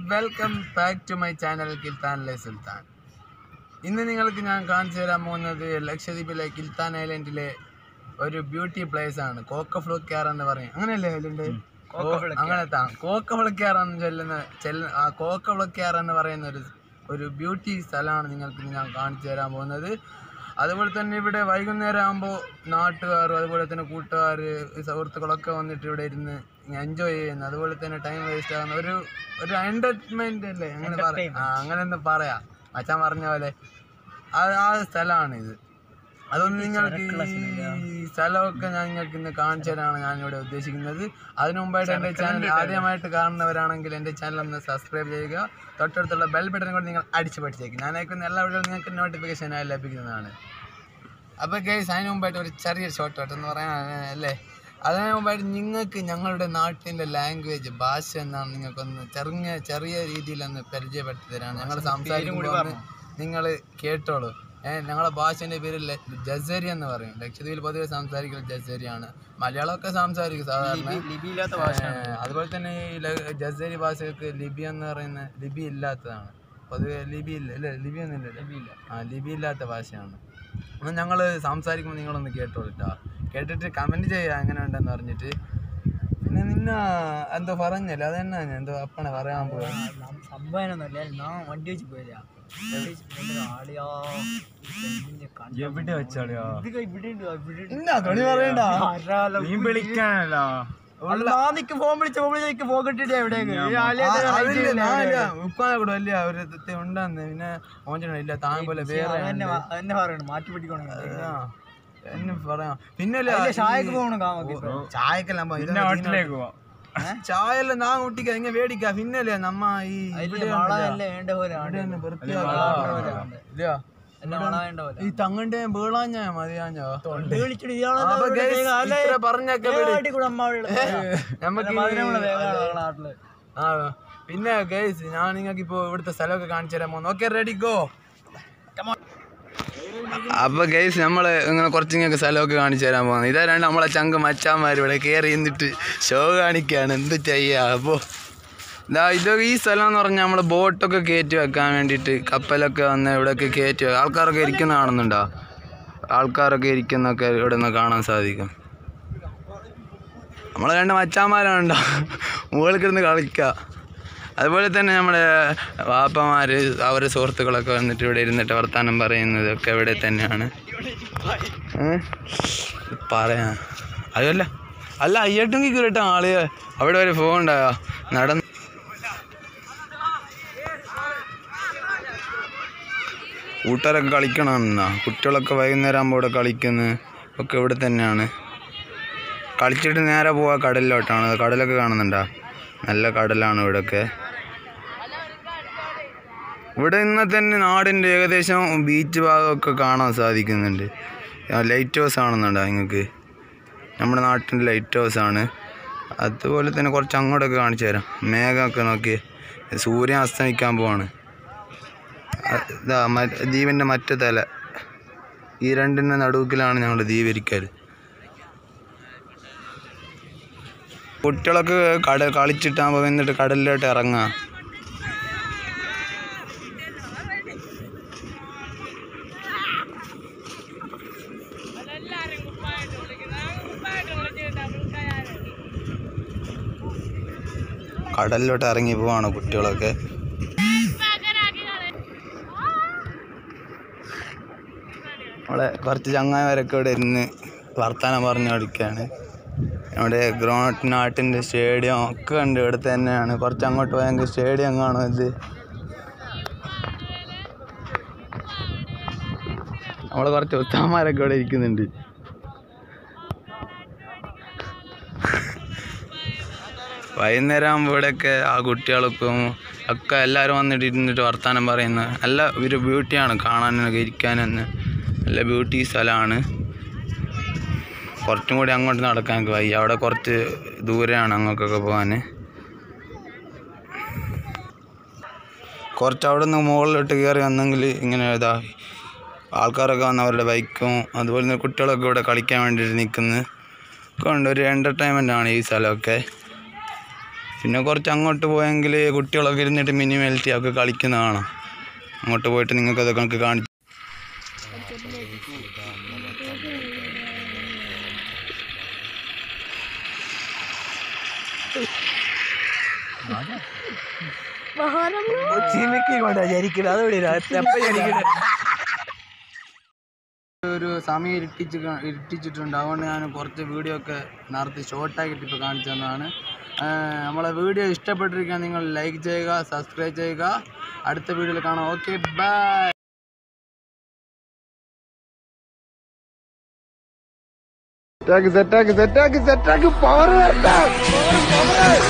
Welcome back to my channel കിൽത്താനിലെ സുൽത്താൻ ഇന്ന് നിങ്ങൾക്ക് ഞാൻ കാണിച്ചു തരാൻ പോകുന്നത് ലക്ഷദ്വീപിലെ കിൽത്താൻ ഐലൻഡിലെ ഒരു ബ്യൂട്ടി പ്ലേസ് ആണ് കോക്കഫ്ലോക്കാർ എന്ന് പറയും അങ്ങനെയല്ലേ അതിലുണ്ട് അങ്ങനത്തെ കോക്കഫ്ലോക്കാർ എന്ന് ചൊല്ലുന്ന ചെല്ല ആ കോക്കഫ്ലോക്കാർ എന്ന് പറയുന്ന ഒരു ഒരു ബ്യൂട്ടി സ്ഥലമാണ് നിങ്ങൾക്ക് ഇന്ന് ഞാൻ കാണിച്ചു തരാൻ പോകുന്നത് അതുപോലെ തന്നെ ഇവിടെ വൈകുന്നേരം ആകുമ്പോൾ നാട്ടുകാരും അതുപോലെ തന്നെ കൂട്ടുകാർ സുഹൃത്തുക്കളൊക്കെ വന്നിട്ട് ഇവിടെ ഇരുന്ന് എൻജോയ് ചെയ്യുന്നു അതുപോലെ തന്നെ ടൈം വേസ്റ്റ് ആകുന്ന ഒരു ഒരു എൻ്റർടൈൻമെൻ്റ് അല്ലേ അങ്ങനെ പറയാം ആ അങ്ങനെ ഒന്ന് പറയാം അച്ഛൻ പറഞ്ഞ പോലെ ആ ആ സ്ഥലമാണ് ഇത് അതൊന്ന് നിങ്ങൾക്ക് ഈ സ്ഥലമൊക്കെ ഞാൻ നിങ്ങൾക്ക് ഇന്ന് കാണിച്ചു തരാനാണ് ഞാൻ ഇവിടെ ഉദ്ദേശിക്കുന്നത് അതിനു മുമ്പായിട്ട് എൻ്റെ ചാനൽ ആദ്യമായിട്ട് കാണുന്നവരാണെങ്കിൽ എൻ്റെ ചാനൽ ഒന്ന് സബ്സ്ക്രൈബ് ചെയ്യുക തൊട്ടടുത്തുള്ള ബെൽ ബട്ടൺ കൂടി നിങ്ങൾ അടിച്ചു പഠിച്ചേക്കും ഞാൻ അയക്കുന്ന എല്ലാ വീഡിയോയും നിങ്ങൾക്ക് നോട്ടിഫിക്കേഷനായി ലഭിക്കുന്നതാണ് അപ്പോൾ ഗൈസ് അതിന് മുമ്പായിട്ട് ഒരു ചെറിയ ഷോർട്ട് കട്ട് എന്ന് പറയാൻ അല്ലേ അതിന് മുമ്പായിട്ട് നിങ്ങൾക്ക് ഞങ്ങളുടെ നാട്ടിൻ്റെ ലാംഗ്വേജ് ഭാഷ എന്നാണ് നിങ്ങൾക്കൊന്ന് ചെറിയ ചെറിയ രീതിയിലൊന്ന് പരിചയപ്പെടുത്തി തരാണ് ഞങ്ങൾ സംസാരിക്കുമ്പോൾ നിങ്ങൾ കേട്ടോളൂ ഏഹ് ഞങ്ങളുടെ ഭാഷേൻ്റെ പേര് ല- ജസേരി എന്ന് പറയും ലക്ഷദ്വീപിൽ പൊതുവെ സംസാരിക്കുന്നത് ജസേരിയാണ് മലയാളമൊക്കെ സംസാരിക്കും സാധാരണ ലിപിയില്ലാത്ത ഏഹ് അതുപോലെ തന്നെ ഈ ല- ജസേരി ഭാഷകൾക്ക് ലിപി എന്ന് പറയുന്ന ലിപി ഇല്ലാത്തതാണ് പൊതുവെ ലിപി ഇല്ല അല്ലേ ലിപി ഒന്നുമില്ല ആ ലിപി ഇല്ലാത്ത ഭാഷയാണ് അപ്പം ഞങ്ങൾ സംസാരിക്കുമ്പോൾ നിങ്ങളൊന്ന് കേട്ടോളിട്ടാ കേട്ടിട്ട് കമൻറ്റ് ചെയ്യുക എങ്ങനെ ഉണ്ടെന്ന് പറഞ്ഞിട്ട് പിന്നെ നിന്ന എന്തോ പറഞ്ഞല്ലേ അതെന്നാ ഞാൻ എന്തോ അപ്പണെ പറയാൻ പോവാ സംഭവനൊന്നുമില്ല ഞാൻ വണ്ടി വെച്ച് പോയില്ല ആളിയാ എവിടെ വെച്ചാളിയോ ഇവിടെ ഉണ്ട് ഇവിടെ ഉണ്ട്. ഇന്നാ തുണി പറയണ്ട ആരാലോ നീ വിളിക്കാനല്ലോ നാന്നിക്ക് ഫോൺ വിളിച്ച ഫോൺ വിളിച്ച ഫോൺ കിട്ടിട്ട് എവിടെയൊക്കെ ഈ ആളിയെ ആ, തന്നെ അതില്ല, right ഞാൻ ചെയ്യില്ല. ഇല്ല. ഉപ്പാനെ കൂടെ അല്ലേ അവര് ഇത് ഉണ്ടെന്ന് പിന്നെ ഓഞ്ചണ ഇല്ല താൻ പോലെ വേറെ അതന്നെ വ- അതന്നെ പറയണം മാറ്റി പിടിക്കണം ആ, എന്നെ പറയാം പിന്നെ ചായക്ക് പോകണം കാമൊക്കെ ചായക്കെല്ലാം പോയി. പിന്നെ ഇതെന്താ ഹോട്ടലിലേക്ക് പോവാം ചായയെല്ലാം നാ കുട്ടിക്ക ഇങ്ങനെ മേടിക്ക പിന്നല്ലേ നമ്മ ഈ ഇവിടെ വളമല്ലേ വേണ്ട പോലെ ആണ്. ഇവിടെ ഒന്ന് വൃത്തിയാക്കി പോലെ ആ. ഉണ്ട്. ഇല്ല എല്ലാം വള വേണ്ട പോലെ ഈ തങ്ങണ്ടേ വീളാഞ്ഞാ മതിയാഞ്ഞോ തൊണ്ട് വിളിച്ചിട്ട് ഇയാളെ അപ്പൊ ഇവിടെ guys, വേഗം അല്ലേ? ഇത്ര പറഞ്ഞൊക്കെ വിട്. വേഗമായിട്ട് കൂടെ അമ്മ അവിടെ നമുക്ക് മധുരമുള്ള ഈ- വേഗമാണ് ഞങ്ങളുടെ നാട്ടില് ആ പിന്നെ ഗൈസ് ഞാൻ നിങ്ങൾക്ക് ഇപ്പോ ഇവിടുത്തെ സ്ഥലമൊക്കെ കാണിച്ചു തരാൻ പോകുന്നു ഓക്കെ റെഡി ഗോ അപ്പൊ ഗൈസ് നമ്മള് ഇങ്ങനെ കുറച്ച് നിങ്ങൾക്ക് സ്ഥലമൊക്കെ കാണിച്ചു തരാൻ പോകുന്നത് ഇതാരാണ്ട് നമ്മളെ ചങ്ക് മച്ചാന്മാർ ഇവിടെ കയറി നിന്നിട്ട് ഷോ കാണിക്കുകയാണ് എന്ത് ചെയ്യാ അപ്പോൾ ഇതാ ഇത് ഈ സ്ഥലം എന്ന് പറഞ്ഞാൽ നമ്മൾ ബോട്ടൊക്കെ കയറ്റി വെക്കാൻ വേണ്ടിയിട്ട് കപ്പലൊക്കെ വന്ന് ഇവിടെയൊക്കെ കയറ്റി വെ- ആൾക്കാരൊക്കെ ഇരിക്കുന്ന കാണുന്നുണ്ടോ ആൾക്കാരൊക്കെ ഇരിക്കുന്നൊക്കെ ഇവിടെ നിന്ന് കാണാൻ സാധിക്കും നമ്മളെ രണ്ട് മച്ചാന്മാരുണ്ടോ മുകളിൽ കിടന്ന് കളിക്കുക അതുപോലെ തന്നെ നമ്മുടെ വാപ്പമാർ അവരുടെ സുഹൃത്തുക്കളൊക്കെ വന്നിട്ട് ഇവിടെ ഇരുന്നിട്ട് വർത്തമാനം പറയുന്നതൊക്കെ ഇവിടെ തന്നെയാണ് ഏ? പറയാ അതല്ല അല്ല അയ്യട്ടെങ്കിൽ കേട്ടോ ആള് അവിടെ ഒരു ഫോൺ ഉണ്ടായോ നടന്ന് കൂട്ടുകാരൊക്കെ കളിക്കണമെന്നാ കുട്ടികളൊക്കെ വൈകുന്നേരം ആകുമ്പോൾ ഇവിടെ കളിക്കുന്നു ഒക്കെ ഇവിടെ തന്നെയാണ് കളിച്ചിട്ട് നേരെ പോവാ കടലിലോട്ടാണ് കടലൊക്കെ കാണുന്നുണ്ടോ നല്ല കടലാണ് ഇവിടെയൊക്കെ ഇവിടെ ഇന്ന് തന്നെ നാടിൻ്റെ ഏകദേശം ബീച്ച് ഭാഗമൊക്കെ കാണാൻ സാധിക്കുന്നുണ്ട് ലൈറ്റ് ഹൗസ് കാണുന്നുണ്ടോ നിങ്ങൾക്ക് നമ്മുടെ നാട്ടിൻ്റെ ലൈറ്റ് ഹൗസ് ആണ് അതുപോലെ തന്നെ കുറച്ച് അങ്ങോട്ടൊക്കെ കാണിച്ചു തരാം മേഘമൊക്കെ നോക്കി സൂര്യൻ അസ്തമിക്കാൻ പോവാണ് അ- ഇതാ മ- ദ്വീപിൻ്റെ മറ്റേ തല ഈ രണ്ടിൻ്റെ നടുക്കിലാണ് ഞങ്ങൾ ദ്വീപ് ഇരിക്കൽ കുട്ടികളൊക്കെ കട കളിച്ചിട്ടാകുമ്പോൾ എന്നിട്ട് കടലിലോട്ട് ഇറങ്ങുക കടലിലോട്ട് ഇറങ്ങി പോവാണ് കുട്ടികളൊക്കെ നമ്മളെ കുറച്ച് ചങ്ങായിമാരൊക്കെ ഇവിടെ ഇരുന്ന് വർത്തമാനം പറഞ്ഞു കളിക്കുകയാണ് നമ്മുടെ ഗ്രൗണ്ട് നാട്ടിൻ്റെ സ്റ്റേഡിയം ഒക്കെ ഉണ്ട് ഇവിടെ തന്നെയാണ് കുറച്ച് അങ്ങോട്ട് പോയെങ്കിൽ സ്റ്റേഡിയം കാണും ഇത് നമ്മളെ കുറച്ച് ഉത്താമാരൊക്കെ ഇവിടെ ഇരിക്കുന്നുണ്ട് വൈകുന്നേരം ആകുമ്പോൾ ഇവിടെയൊക്കെ ആ കുട്ടികൾക്കും ഒക്കെ എല്ലാവരും വന്നിട്ട് ഇരുന്നിട്ട് വർത്തമാനം പറയുന്ന നല്ല ഒരു ബ്യൂട്ടിയാണ് കാണാനൊക്കെ ഇരിക്കാനെന്ന് നല്ല ബ്യൂട്ടി സ്ഥലമാണ് കുറച്ചും കൂടി അങ്ങോട്ട് നടക്കാൻ എനിക്ക് വയ്യ അവിടെ കുറച്ച് ദൂരെയാണ് അങ്ങോട്ടൊക്കെ പോകാൻ കുറച്ച് അവിടെ നിന്ന് മുകളിലോട്ട് കയറി വന്നെങ്കിൽ ഇങ്ങനെ ഇതാ ആൾക്കാരൊക്കെ വന്ന് അവരുടെ ബൈക്കും അതുപോലെ തന്നെ കുട്ടികളൊക്കെ ഇവിടെ കളിക്കാൻ വേണ്ടിയിട്ട് നിൽക്കുന്നു ഒക്കെ ഉണ്ട് ഒരു എൻ്റർടൈൻമെൻ്റ് ആണ് ഈ സ്ഥലമൊക്കെ പിന്നെ കുറച്ച് അങ്ങോട്ട് പോയെങ്കിൽ കുട്ടികളൊക്കെ ഇരുന്നിട്ട് മിനി മെൽറ്റി ഒക്കെ കളിക്കുന്ന കാണാം അങ്ങോട്ട് പോയിട്ട് നിങ്ങൾക്ക് അതൊക്കെ നമുക്ക് കാണിച്ചു ചിമിക്കി കൊണ്ടാ ജനിക്കുന്നത് അതോടെ എപ്പ ജനിക്കണേ ഒരു സമയം ഇരുട്ടിച്ച് കാ- ഇരുട്ടിച്ചിട്ടുണ്ട് അതുകൊണ്ട് ഞാൻ കുറച്ച് വീഡിയോ ഒക്കെ നേരത്തെ ഷോർട്ടാക്കിയിട്ട് ഇപ്പോൾ കാണിച്ചു തന്നതാണ് ഏഹ് നമ്മളെ വീഡിയോ ഇഷ്ടപ്പെട്ടിരിക്കാൻ നിങ്ങൾ ലൈക്ക് ചെയ്യുക സബ്സ്ക്രൈബ് ചെയ്യുക അടുത്ത വീഡിയോയിൽ കാണാം ഓക്കെ ബൈ സെറ്റാക്ക് സെറ്റാക്ക് സെറ്റാക്ക് സെറ്റാക്ക് പവർ